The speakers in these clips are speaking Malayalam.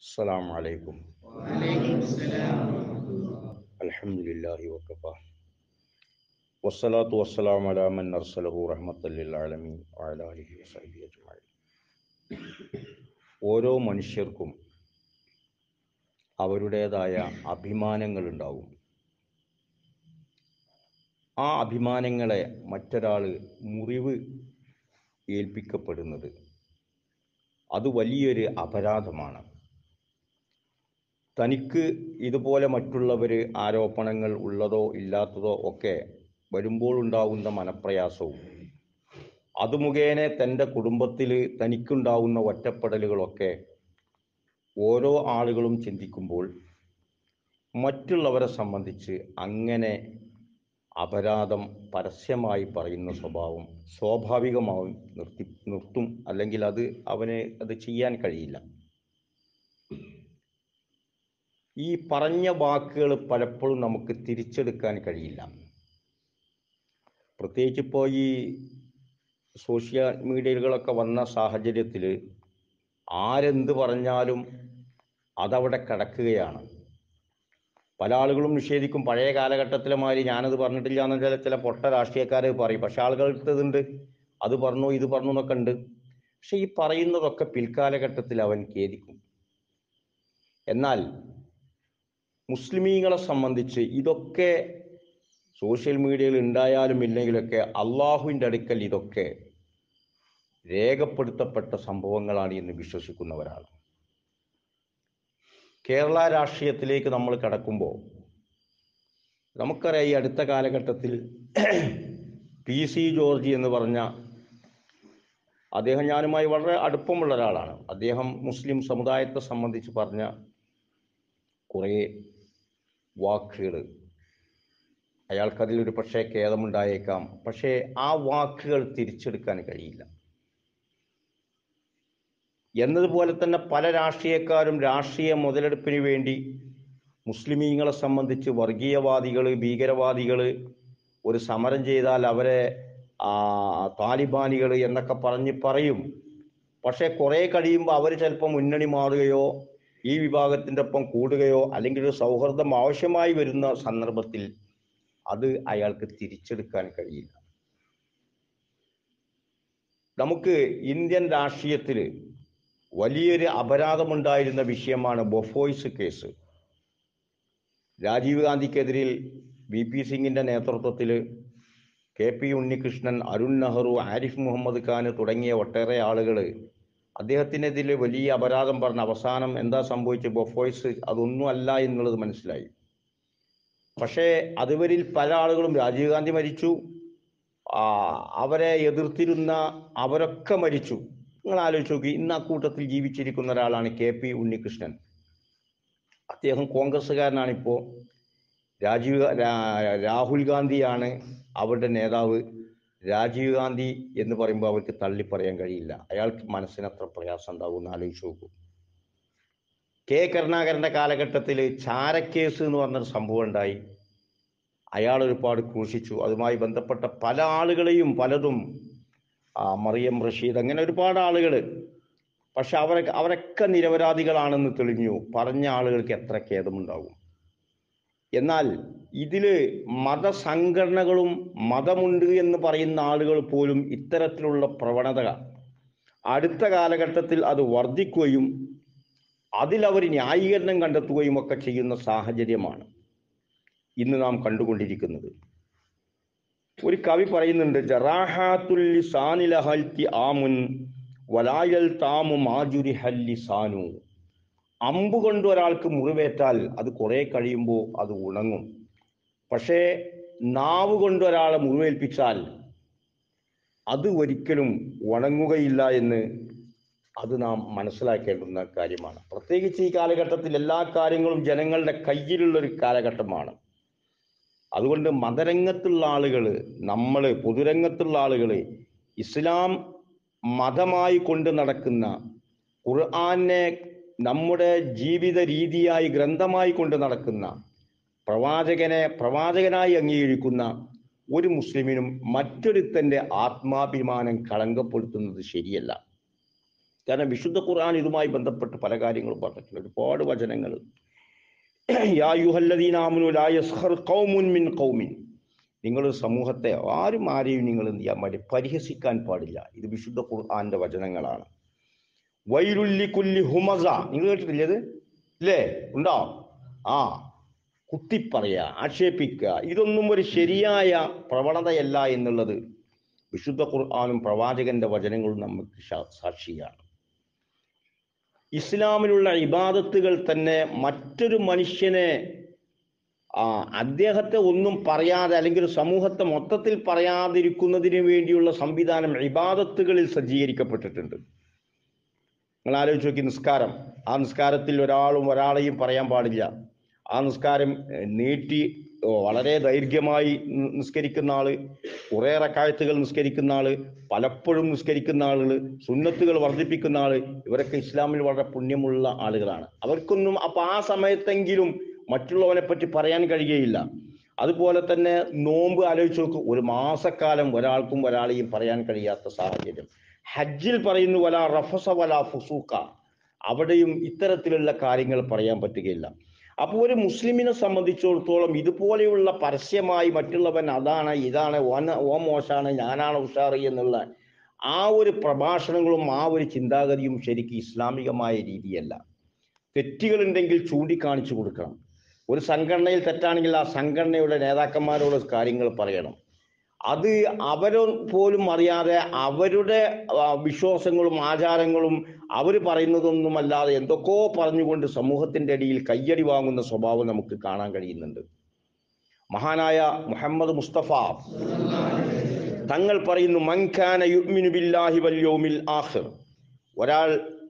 السلام عليكم وعليكم السلام ورحمة الله الحمد لله وكفى والصلاة والسلام على من أرسله رحمة للعالمين وعلى آله وصحبه أجمعين ഓരോ മനുഷ്യർക്കും അവരുടേതായ അഭിമാനങ്ങൾ ഉണ്ടാവും ആ അഭിമാനങ്ങളെ മറ്റൊരാൾ മുറിവ് ഏൽപ്പിക്കപ്പെടുന്നത് അത് വലിയൊരു അപരാധമാണ് തനിക്ക് ഇതുപോലെ മറ്റുള്ളവർ ആരോപണങ്ങൾ ഉള്ളതോ ഇല്ലാത്തതോ ഒക്കെ വരുമ്പോൾ ഉണ്ടാകുന്ന മനപ്രയാസവും അത് മുഖേന തൻ്റെ കുടുംബത്തിൽ തനിക്കുണ്ടാവുന്ന ഒറ്റപ്പെടലുകളൊക്കെ ഓരോ ആളുകളും ചിന്തിക്കുമ്പോൾ മറ്റുള്ളവരെ സംബന്ധിച്ച് അങ്ങനെ അപരാധം പരസ്യമായി പറയുന്ന സ്വഭാവം സ്വാഭാവികമാവും നിർത്തി നിർത്തും അല്ലെങ്കിൽ അത് അവന് അത് ചെയ്യാൻ കഴിയില്ല ഈ പറഞ്ഞ വാക്കുകൾ പലപ്പോഴും നമുക്ക് തിരിച്ചെടുക്കാൻ കഴിയില്ല പ്രത്യേകിച്ച് ഇപ്പോൾ ഈ സോഷ്യൽ മീഡിയകളൊക്കെ വന്ന സാഹചര്യത്തിൽ ആരെന്ത് പറഞ്ഞാലും അതവിടെ കിടക്കുകയാണ് പല ആളുകളും നിഷേധിക്കും പഴയ കാലഘട്ടത്തിലെ മാതിരി ഞാനത് പറഞ്ഞിട്ടില്ല എന്ന് ചില ചില പൊട്ട രാഷ്ട്രീയക്കാർ പറയും പക്ഷെ ആളുകൾക്കതുണ്ട് അത് പറഞ്ഞു ഇത് പറഞ്ഞു എന്നൊക്കെ ഉണ്ട് പക്ഷെ ഈ പറയുന്നതൊക്കെ പിൽക്കാലഘട്ടത്തിൽ അവൻ ഖേദിക്കും എന്നാൽ മുസ്ലിമീങ്ങളെ സംബന്ധിച്ച് ഇതൊക്കെ സോഷ്യൽ മീഡിയയിൽ ഉണ്ടായാലും ഇല്ലെങ്കിലൊക്കെ അള്ളാഹുവിൻ്റെ അടുക്കൽ ഇതൊക്കെ രേഖപ്പെടുത്തപ്പെട്ട സംഭവങ്ങളാണ് എന്ന് വിശ്വസിക്കുന്നവരാണ് കേരള രാഷ്ട്രീയത്തിലേക്ക് നമ്മൾ കടക്കുമ്പോൾ നമുക്കറിയാം ഈ അടുത്ത കാലഘട്ടത്തിൽ പി സി ജോർജ് എന്ന് പറഞ്ഞ അദ്ദേഹം ഞാനുമായി വളരെ അടുപ്പമുള്ള ഒരാളാണ് അദ്ദേഹം മുസ്ലിം സമുദായത്തെ സംബന്ധിച്ച് പറഞ്ഞ കുറേ വാക്കുകൾ അയാൾക്കതിലൊരു പക്ഷേ ഖേദമുണ്ടായേക്കാം പക്ഷേ ആ വാക്കുകൾ തിരിച്ചെടുക്കാൻ കഴിയില്ല എന്നതുപോലെ തന്നെ പല രാഷ്ട്രീയക്കാരും രാഷ്ട്രീയ മുതലെടുപ്പിന് വേണ്ടി മുസ്ലിമീങ്ങളെ സംബന്ധിച്ച് വർഗീയവാദികൾ ഭീകരവാദികൾ ഒരു സമരം ചെയ്താൽ അവരെ താലിബാനികൾ എന്നൊക്കെ പറഞ്ഞ് പറയും പക്ഷേ കുറേ കഴിയുമ്പോൾ അവർ ചിലപ്പോൾ മുന്നണി മാറുകയോ ഈ വിഭാഗത്തിൻ്റെ ഒപ്പം കൂടുകയോ അല്ലെങ്കിൽ ഒരു സൗഹൃദം ആവശ്യമായി വരുന്ന സന്ദർഭത്തിൽ അത് അയാൾക്ക് തിരിച്ചെടുക്കാൻ കഴിയില്ല നമുക്ക് ഇന്ത്യൻ രാഷ്ട്രീയത്തിൽ വലിയൊരു അപരാധമുണ്ടായിരുന്ന വിഷയമാണ് ബൊഫോയ്സ് കേസ് രാജീവ് ഗാന്ധിക്കെതിരിൽ വി പി സിംഗിൻ്റെ നേതൃത്വത്തിൽ കെ പി ഉണ്ണികൃഷ്ണൻ അരുൺ നെഹ്റു ആരിഫ് മുഹമ്മദ് ഖാൻ തുടങ്ങിയ ഒട്ടേറെ ആളുകൾ അദ്ദേഹത്തിനെതിരെ വലിയ അപരാധം പറഞ്ഞ അവസാനം എന്താ സംഭവിച്ചത് ബൊഫോയ്സ് അതൊന്നും അല്ല എന്നുള്ളത് മനസ്സിലായി പക്ഷേ അതുവരിൽ പല ആളുകളും രാജീവ് ഗാന്ധി മരിച്ചു അവരെ എതിർത്തിരുന്ന അവരൊക്കെ മരിച്ചു നിങ്ങൾ ആലോചിച്ച് നോക്കി ഇന്ന് ആ കൂട്ടത്തിൽ ജീവിച്ചിരിക്കുന്ന ഒരാളാണ് കെ പി ഉണ്ണികൃഷ്ണൻ അദ്ദേഹം കോൺഗ്രസ്സുകാരനാണിപ്പോൾ രാജീവ് രാഹുൽ ഗാന്ധിയാണ് അവരുടെ നേതാവ് രാജീവ് ഗാന്ധി എന്ന് പറയുമ്പോൾ അവർക്ക് തള്ളി പറയാൻ കഴിയില്ല അയാൾക്ക് മനസ്സിന് അത്ര പ്രയാസം ഉണ്ടാവും എന്ന് ആലോചിച്ച് നോക്കൂ കെ കരുണാകരന്റെ കാലഘട്ടത്തിൽ ചാരക്കേസ് എന്ന് പറഞ്ഞൊരു സംഭവം ഉണ്ടായി അയാൾ ഒരുപാട് ക്രൂശിച്ചു അതുമായി ബന്ധപ്പെട്ട പല ആളുകളെയും പലതും മറിയം റഷീദ് അങ്ങനെ ഒരുപാട് ആളുകൾ പക്ഷെ അവരെ അവരൊക്കെ നിരപരാധികളാണെന്ന് തെളിഞ്ഞു പറഞ്ഞ ആളുകൾക്ക് എത്ര ഖേദമുണ്ടാവും എന്നാൽ ഇതിൽ മതസംഘടനകളും മതമുണ്ട് എന്ന് പറയുന്ന ആളുകൾ പോലും ഇത്തരത്തിലുള്ള പ്രവണത അടുത്ത കാലഘട്ടത്തിൽ അത് വർദ്ധിക്കുകയും അതിലവർ ന്യായീകരണം കണ്ടെത്തുകയും ഒക്കെ ചെയ്യുന്ന സാഹചര്യമാണ് ഇന്ന് നാം കണ്ടുകൊണ്ടിരിക്കുന്നത് ഒരു കവി പറയുന്നുണ്ട് ജറാഹാത്തുല്ലി സാനിലഹൽത്തി ആമുൻ വലായൽ താമു മാജുരി ഹല്ലി സാനു അമ്പ് കൊണ്ട് ഒരാൾക്ക് മുറിവേറ്റാൽ അത് കുറെ കഴിയുമ്പോൾ അത് ഉണങ്ങും പക്ഷേ നാവ് കൊണ്ട് ഒരാളെ മുറിവേൽപ്പിച്ചാൽ അത് ഒരിക്കലും ഉണങ്ങുകയില്ല എന്ന് അത് നാം മനസ്സിലാക്കേണ്ടുന്ന കാര്യമാണ് പ്രത്യേകിച്ച് ഈ കാലഘട്ടത്തിൽ എല്ലാ കാര്യങ്ങളും ജനങ്ങളുടെ കയ്യിലുള്ള ഒരു കാലഘട്ടമാണ് അതുകൊണ്ട് മതരംഗത്തുള്ള ആളുകൾ നമ്മൾ പൊതുരംഗത്തുള്ള ആളുകൾ ഇസ്ലാം മതമായി കൊണ്ട് നടക്കുന്ന ഖുർആനെ നമ്മുടെ ജീവിത രീതിയായി ഗ്രന്ഥമായി കൊണ്ട് നടക്കുന്ന പ്രവാചകനെ പ്രവാചകനായി അംഗീകരിക്കുന്ന ഒരു മുസ്ലിമിനും മറ്റൊരുത്തൻ്റെ ആത്മാഭിമാനം കളങ്കപ്പെടുത്തുന്നത് ശരിയല്ല കാരണം വിശുദ്ധ ഖുർആൻ ഇതുമായി ബന്ധപ്പെട്ട് പല കാര്യങ്ങളും പറഞ്ഞിട്ടുണ്ട് ഒരുപാട് വചനങ്ങൾ യാ യുഹല്ലദീനാമനു ലാ യസ്ഖർ ഖൗമുൻ മിൻ ഖൗമിൻ നിങ്ങൾ സമൂഹത്തെ ആരും ആരെയും നിങ്ങൾ എന്ത് ചെയ്യാൻ പാടില്ല പരിഹസിക്കാൻ പാടില്ല ഇത് വിശുദ്ധ ഖുർആന്റെ വചനങ്ങളാണ് വൈരുല്ലി കുല്ലി ഹുമസ നിങ്ങൾ കേട്ടിട്ടില്ലേ ഇത് ഇല്ലേ ഉണ്ടോ ആ കുത്തിപ്പറയുക ആക്ഷേപിക്കുക ഇതൊന്നും ഒരു ശരിയായ പ്രവണതയല്ല എന്നുള്ളത് വിശുദ്ധ ഖുർആാനും പ്രവാചകന്റെ വചനങ്ങളും നമുക്ക് ശാ- സാക്ഷിയാണ് ഇസ്ലാമിലുള്ള ഇബാദത്തുകൾ തന്നെ മറ്റൊരു മനുഷ്യനെ ആ അദ്ദേഹത്തെ ഒന്നും പറയാതെ അല്ലെങ്കിൽ ഒരു സമൂഹത്തെ മൊത്തത്തിൽ പറയാതിരിക്കുന്നതിന് വേണ്ടിയുള്ള സംവിധാനം ഇബാദത്തുകളിൽ സജ്ജീകരിക്കപ്പെട്ടിട്ടുണ്ട് നിങ്ങൾ ആലോചിച്ച് നോക്കി നിസ്കാരം ആ നിസ്കാരത്തിൽ ഒരാളും ഒരാളെയും പറയാൻ പാടില്ല ആ നിസ്കാരം ഏഹ്, നീട്ടി ഓ, വളരെ ദൈർഘ്യമായി നി- നിസ്കരിക്കുന്ന ആള് കുറേ റക്കായത്തുകൾ നിസ്കരിക്കുന്ന ആള് പലപ്പോഴും നിസ്കരിക്കുന്ന ആളുകൾ സുന്നത്തുകൾ വർദ്ധിപ്പിക്കുന്ന ആള് ഇവരൊക്കെ ഇസ്ലാമിൽ വളരെ പുണ്യമുള്ള ആളുകളാണ് അവർക്കൊന്നും അപ്പൊ ആ സമയത്തെങ്കിലും മറ്റുള്ളവനെ പറ്റി പറയാൻ കഴിയുകയില്ല അതുപോലെ തന്നെ നോമ്പ് ആലോചിച്ച് നോക്കും ഒരു മാസക്കാലം ഒരാൾക്കും ഒരാളെയും പറയാൻ കഴിയാത്ത സാഹചര്യം ഹജ്ജിൽ പറയുന്നു വല റഫസ വല ഫുസൂക്ക അവിടെയും ഇത്തരത്തിലുള്ള കാര്യങ്ങൾ പറയാൻ പറ്റുകയില്ല അപ്പോൾ ഒരു മുസ്ലിമിനെ സംബന്ധിച്ചിടത്തോളം ഇതുപോലെയുള്ള പരസ്യമായി മറ്റുള്ളവൻ അതാണ് ഇതാണ് ഓന ഓ മോശാണ് ഞാനാണ് ഉഷാറ് എന്നുള്ള ആ ഒരു പ്രഭാഷണങ്ങളും ആ ഒരു ചിന്താഗതിയും ശരിക്കും ഇസ്ലാമികമായ രീതിയല്ല തെറ്റുകളുണ്ടെങ്കിൽ ചൂണ്ടിക്കാണിച്ചു കൊടുക്കണം ഒരു സംഘടനയിൽ തെറ്റാണെങ്കിൽ ആ സംഘടനയുടെ നേതാക്കന്മാരോട് കാര്യങ്ങൾ പറയണം അത് അവരോ പോലും അറിയാതെ അവരുടെ ആ, വിശ്വാസങ്ങളും ആചാരങ്ങളും അവർ പറയുന്നതൊന്നുമല്ലാതെ എന്തൊക്കെയോ പറഞ്ഞുകൊണ്ട് സമൂഹത്തിന്റെ അടിയിൽ കയ്യടി വാങ്ങുന്ന സ്വഭാവം നമുക്ക് കാണാൻ കഴിയുന്നുണ്ട് മഹാനായ മുഹമ്മദ് മുസ്തഫ തങ്ങൾ പറയുന്നു മൻഖാന യുഅ്മിനു ബില്ലാഹി വൽ യൗമിൽ ആഖിർ ഒരാൾ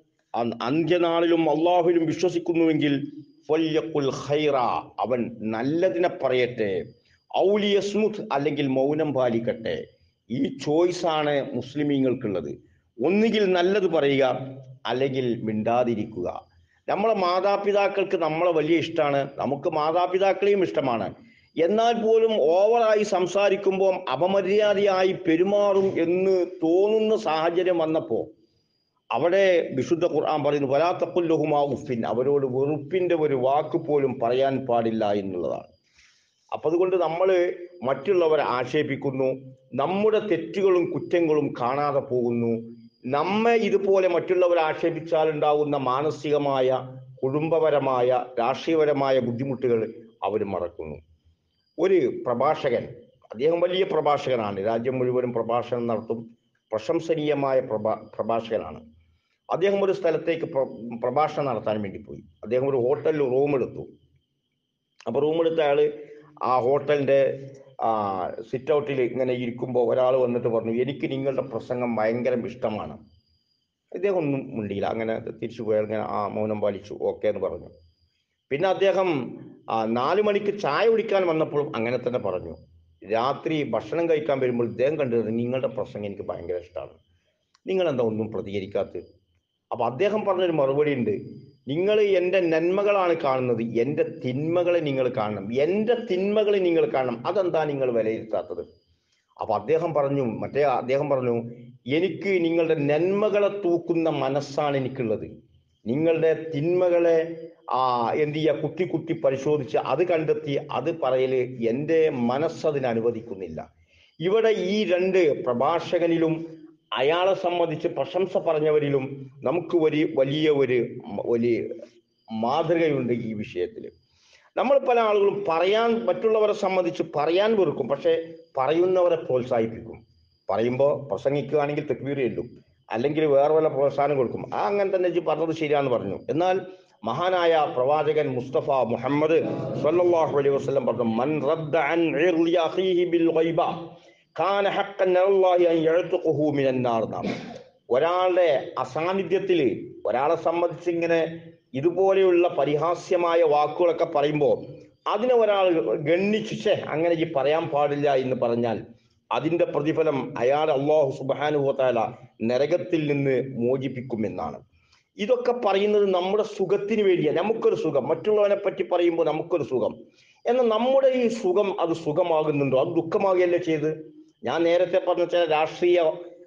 അ- അന്ത്യനാളിലും അള്ളാഹുവിലും വിശ്വസിക്കുന്നുവെങ്കിൽ ഫല്യഖുൽ ഖൈറ അവൻ നല്ലതിനെ പറയട്ടെ ഔലിയസ്മുത് അല്ലെങ്കിൽ മൗനം പാലിക്കട്ടെ ഈ ചോയ്സ് ആണ് മുസ്ലിമീങ്ങൾക്കുള്ളത് ഒന്നുകിൽ നല്ലത് പറയുക അല്ലെങ്കിൽ മിണ്ടാതിരിക്കുക നമ്മളെ മാതാപിതാക്കൾക്ക് നമ്മളെ വലിയ ഇഷ്ടമാണ് നമുക്ക് മാതാപിതാക്കളെയും ഇഷ്ടമാണ് എന്നാൽ പോലും ഓവറായി സംസാരിക്കുമ്പോൾ അപമര്യാദയായി പെരുമാറും എന്ന് തോന്നുന്ന സാഹചര്യം വന്നപ്പോൾ അവിടെ വിശുദ്ധ ഖുർആൻ പറയുന്നു വലാത്തക്കുല്ലുഹുമാ ഉഫിൻ അവരോട് വെറുപ്പിന്റെ ഒരു വാക്ക് പോലും പറയാൻ പാടില്ല എന്നുള്ളതാണ് അപ്പൊ അതുകൊണ്ട് നമ്മൾ മറ്റുള്ളവരെ ആക്ഷേപിക്കുന്നു നമ്മുടെ തെറ്റുകളും കുറ്റങ്ങളും കാണാതെ പോകുന്നു നമ്മെ ഇതുപോലെ മറ്റുള്ളവരെ ആക്ഷേപിച്ചാൽ ഉണ്ടാകുന്ന മാനസികമായ കുടുംബപരമായ രാഷ്ട്രീയപരമായ ബുദ്ധിമുട്ടുകൾ അവർ മറക്കുന്നു ഒരു പ്രഭാഷകൻ അദ്ദേഹം വലിയ പ്രഭാഷകനാണ് രാജ്യം മുഴുവനും പ്രഭാഷണം നടത്തും പ്രശംസനീയമായ പ്രഭാ പ്രഭാഷകനാണ് അദ്ദേഹം ഒരു സ്ഥലത്തേക്ക് പ്ര- പ്രഭാഷണം നടത്താൻ വേണ്ടി പോയി അദ്ദേഹം ഒരു ഹോട്ടലിൽ റൂം എടുത്തു അപ്പൊ റൂം എടുത്ത ആള് ആ ഹോട്ടലിന്റെ ആ സിറ്റ് ഔട്ടിൽ ഇങ്ങനെ ഇരിക്കുമ്പോൾ ഒരാൾ വന്നിട്ട് പറഞ്ഞു എനിക്ക് നിങ്ങളുടെ പ്രസംഗം ഭയങ്കര ഇഷ്ടമാണ് ഇദ്ദേഹം ഒന്നും മിണ്ടിയില്ല അങ്ങനെ തിരിച്ചു പോയാൽ ഇങ്ങനെ ആ മൗനം പാലിച്ചു ഓക്കെ എന്ന് പറഞ്ഞു പിന്നെ അദ്ദേഹം ആ നാലു മണിക്ക് ചായ കുടിക്കാൻ വന്നപ്പോഴും അങ്ങനെ തന്നെ പറഞ്ഞു രാത്രി ഭക്ഷണം കഴിക്കാൻ വരുമ്പോൾ ഇദ്ദേഹം കണ്ടത് നിങ്ങളുടെ പ്രസംഗം എനിക്ക് ഭയങ്കര ഇഷ്ടമാണ് നിങ്ങൾ എന്താ ഒന്നും പ്രതികരിക്കാത്തത് അപ്പൊ അദ്ദേഹം പറഞ്ഞൊരു മറുപടി ഉണ്ട് നിങ്ങൾ എൻ്റെ നന്മകളാണ് കാണുന്നത് എൻ്റെ തിന്മകളെ നിങ്ങൾ കാണണം എൻ്റെ തിന്മകളെ നിങ്ങൾ കാണണം അതെന്താ നിങ്ങൾ വിലയിരുത്താത്തത് അപ്പൊ അദ്ദേഹം പറഞ്ഞു മറ്റേ അദ്ദേഹം പറഞ്ഞു എനിക്ക് നിങ്ങളുടെ നന്മകളെ തൂക്കുന്ന മനസ്സാണ് എനിക്കുള്ളത് നിങ്ങളുടെ തിന്മകളെ ആ എന്ത് ചെയ്യുക കുത്തി കുത്തി പരിശോധിച്ച് അത് കണ്ടെത്തി അത് പറയല് എൻ്റെ മനസ്സതിന് അനുവദിക്കുന്നില്ല ഇവിടെ ഈ രണ്ട് പ്രഭാഷകനിലും അയാളെ സംബന്ധിച്ച് പ്രശംസ പറഞ്ഞവരിലും നമുക്ക് ഒരു വലിയ ഒരു മ- വലിയ മാതൃകയുണ്ട് ഈ വിഷയത്തിൽ നമ്മൾ പല ആളുകളും പറയാൻ മറ്റുള്ളവരെ സംബന്ധിച്ച് പറയാൻ വെറുക്കും പക്ഷെ പറയുന്നവരെ പ്രോത്സാഹിപ്പിക്കും പറയുമ്പോൾ പ്രസംഗിക്കുകയാണെങ്കിൽ തെക്വീർ ചെല്ലും അല്ലെങ്കിൽ വേറെ വല്ല പ്രോത്സാഹനം കൊടുക്കും ആ അങ്ങനെ തന്നെ ഇജ്ജ് പറഞ്ഞത് ശരിയാന്ന് പറഞ്ഞു എന്നാൽ മഹാനായ പ്രവാചകൻ മുസ്തഫ മുഹമ്മദ് സല്ലല്ലാഹു അലൈഹി വസല്ലം പറഞ്ഞു മൻ റദ്ദ അൻ ഇർളി അഖീഹി ബിൽ ഗൈബ കാന ഹഖ്ഖൻ അലല്ലാഹി അൻ യഅ്തഖുഹു മിനൻ നാർ നാം ഒരാളുടെ അസാന്നിധ്യത്തിൽ ഒരാളെ സംബന്ധിച്ച് ഇങ്ങനെ ഇതുപോലെയുള്ള പരിഹാസ്യമായ വാക്കുകളൊക്കെ പറയുമ്പോൾ അതിനെ ഒരാൾ ഗണ്ണിച്ചു ഛേ അങ്ങനെ ഈ പറയാൻ പാടില്ല എന്ന് പറഞ്ഞാൽ അതിന്റെ പ്രതിഫലം അയാൾ അള്ളാഹു സുബാനുഹോത്താല നരകത്തിൽ നിന്ന് മോചിപ്പിക്കുമെന്നാണ് ഇതൊക്കെ പറയുന്നത് നമ്മുടെ സുഖത്തിന് വേണ്ടിയാണ് നമുക്കൊരു സുഖം മറ്റുള്ളവനെ പറ്റി പറയുമ്പോൾ നമുക്കൊരു സുഖം എന്നാൽ നമ്മുടെ ഈ സുഖം അത് സുഖമാകുന്നുണ്ടോ അത് ദുഃഖമാകുകയല്ലേ ചെയ്ത് ഞാൻ നേരത്തെ പറഞ്ഞ ചില രാഷ്ട്രീയ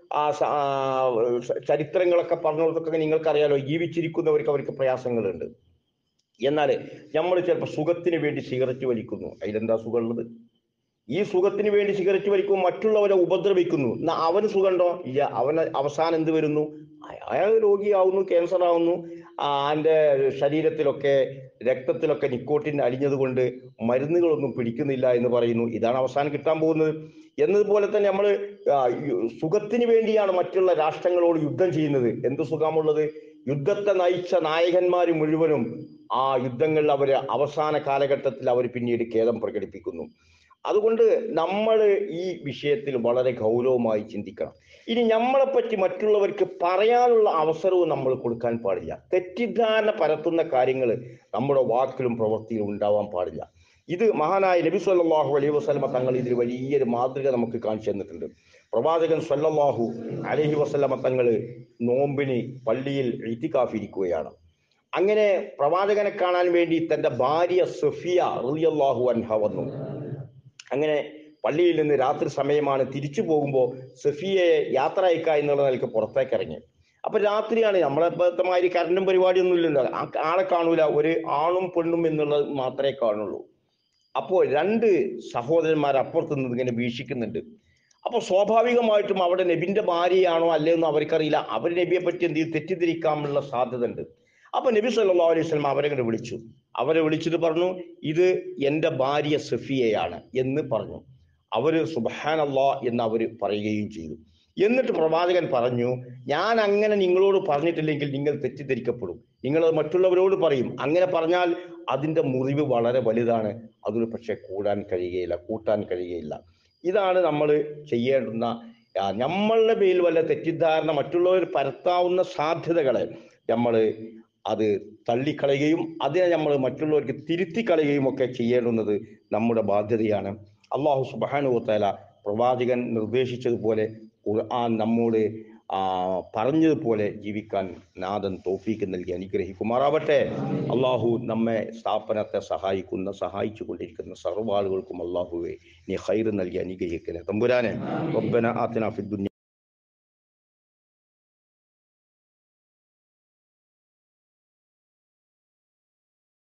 ആ സ- ആ, ചരിത്രങ്ങളൊക്കെ പറഞ്ഞവർക്കൊക്കെ നിങ്ങൾക്കറിയാലോ ജീവിച്ചിരിക്കുന്നവർക്ക് അവർക്ക് പ്രയാസങ്ങളുണ്ട് എന്നാൽ നമ്മൾ ചിലപ്പോൾ സുഖത്തിന് വേണ്ടി സിഗരറ്റ് വലിക്കുന്നു അതിലെന്താ സുഖമുള്ളത് ഈ സുഖത്തിന് വേണ്ടി സിഗരറ്റ് വലിക്കുമ്പോൾ മറ്റുള്ളവരെ ഉപദ്രവിക്കുന്നു എന്നാ അവന് സുഖമുണ്ടോ ഇല്ല അവന് അവസാനം എന്ത് വരുന്നു അയ- അയാൾ രോഗിയാവുന്നു ക്യാൻസർ ആവുന്നു ആ, അവന്റെ ശരീരത്തിലൊക്കെ രക്തത്തിലൊക്കെ നിക്കോട്ടിൻ അലിഞ്ഞത് കൊണ്ട് മരുന്നുകളൊന്നും പിടിക്കുന്നില്ല എന്ന് പറയുന്നു ഇതാണ് അവസാനം കിട്ടാൻ പോകുന്നത് എന്നതുപോലെ തന്നെ നമ്മൾ സുഖത്തിന് വേണ്ടിയാണ് മറ്റുള്ള രാഷ്ട്രങ്ങളോട് യുദ്ധം ചെയ്യുന്നത് എന്ത് സുഖമുള്ളത് യുദ്ധത്തെ നയിച്ച നായകന്മാർ മുഴുവനും ആ യുദ്ധങ്ങളിൽ അവർ അവസാന കാലഘട്ടത്തിൽ അവർ പിന്നീട് ഖേദം പ്രകടിപ്പിക്കുന്നു അതുകൊണ്ട് നമ്മൾ ഈ വിഷയത്തിൽ വളരെ ഗൗരവമായി ചിന്തിക്കണം ഇനി നമ്മളെപ്പറ്റി മറ്റുള്ളവർക്ക് പറയാനുള്ള അവസരവും നമ്മൾ കൊടുക്കാൻ പാടില്ല തെറ്റിദ്ധാരണ പരത്തുന്ന കാര്യങ്ങൾ നമ്മുടെ വാക്കിലും പ്രവൃത്തിയിലും ഉണ്ടാവാൻ പാടില്ല ഇത് മഹാനായ നബി സല്ലല്ലാഹു അലൈഹി വസല്ലമ തങ്ങൾ ഇതിൽ വലിയൊരു മാതൃക നമുക്ക് കാണിച്ചു തന്നിട്ടുണ്ട് പ്രവാചകൻ സല്ലല്ലാഹു അലൈഹി വസല്ലമ തങ്ങൾ നോമ്പിന് പള്ളിയിൽ ഇരിക്കുകയാണ് അങ്ങനെ പ്രവാചകനെ കാണാൻ വേണ്ടി തന്റെ ഭാര്യ സഫിയ റളിയല്ലാഹു അൻഹ വന്നു അങ്ങനെ പള്ളിയിൽ നിന്ന് രാത്രി സമയമാണ് തിരിച്ചു പോകുമ്പോൾ സഫിയയെ യാത്ര അയക്കുക എന്നുള്ള നിലയ്ക്ക് പുറത്തേക്ക് ഇറങ്ങി അപ്പൊ രാത്രിയാണ് നമ്മളെ ഇപ്പോഴത്തെ മാതിരി കറണ്ടും പരിപാടിയൊന്നും ഇല്ലല്ലോ ആ ആളെ കാണൂല ഒരു ആണും പെണ്ണും എന്നുള്ളത് മാത്രമേ കാണുള്ളൂ അപ്പോൾ രണ്ട് സഹോദരന്മാർ അപ്പുറത്ത് നിന്ന് ഇങ്ങനെ വീക്ഷിക്കുന്നുണ്ട് അപ്പോൾ സ്വാഭാവികമായിട്ടും അവിടെ നബിന്റെ ഭാര്യയാണോ അല്ലയെന്നോ അവർക്കറിയില്ല അവർ നബിയെ പറ്റി എന്ത് ചെയ്യും തെറ്റിദ്ധരിക്കാനുള്ള സാധ്യത ഉണ്ട് അപ്പൊ നബി സല്ലല്ലാഹു അലൈഹി വസല്ലം അവരെ ഇങ്ങോട്ട് വിളിച്ചു അവരെ വിളിച്ചിട്ട് പറഞ്ഞു ഇത് എൻ്റെ ഭാര്യ സഫിയയാണ് എന്ന് പറഞ്ഞു അവര് സുബഹാനല്ലാ എന്ന് അവർ പറയുകയും ചെയ്തു എന്നിട്ട് പ്രവാചകൻ പറഞ്ഞു ഞാൻ അങ്ങനെ നിങ്ങളോട് പറഞ്ഞിട്ടില്ലെങ്കിൽ നിങ്ങൾ തെറ്റിദ്ധരിക്കപ്പെടും നിങ്ങൾ അത് മറ്റുള്ളവരോട് പറയും അങ്ങനെ പറഞ്ഞാൽ അതിൻ്റെ മുറിവ് വളരെ വലുതാണ് അതൊരു പക്ഷെ കൂടാൻ കഴിയുകയില്ല കൂട്ടാൻ കഴിയുകയില്ല ഇതാണ് നമ്മൾ ചെയ്യേണ്ടുന്ന ആ, നമ്മളുടെ മേൽ വല്ല തെറ്റിദ്ധാരണ മറ്റുള്ളവർ പരത്താവുന്ന സാധ്യതകളെ നമ്മൾ അത് തള്ളിക്കളയുകയും അതിനെ നമ്മൾ മറ്റുള്ളവർക്ക് തിരുത്തി കളയുകയും ഒക്കെ ചെയ്യേണ്ടുന്നത് നമ്മുടെ ബാധ്യതയാണ് അള്ളാഹു സുബാനുവത്തല പ്രവാചകൻ നിർദ്ദേശിച്ചതുപോലെ ഖുർആൻ നമ്മോട് ആ, പറഞ്ഞതുപോലെ ജീവിക്കാൻ നാഥൻ തോഫീക്ക് നൽകി അനുഗ്രഹിക്കുമാറാവട്ടെ അള്ളാഹു നമ്മെ സ്ഥാപനത്തെ സഹായിക്കുന്ന സഹായിച്ചു കൊണ്ടിരിക്കുന്ന സർവ്വാളുകൾക്കും അള്ളാഹുവെ നീ ഹൈർ നൽകി അനുഗ്രഹിക്കണേ തമ്പുരാനെ റബ്ബന ആത്തിന ഫിദ്ദുന്യ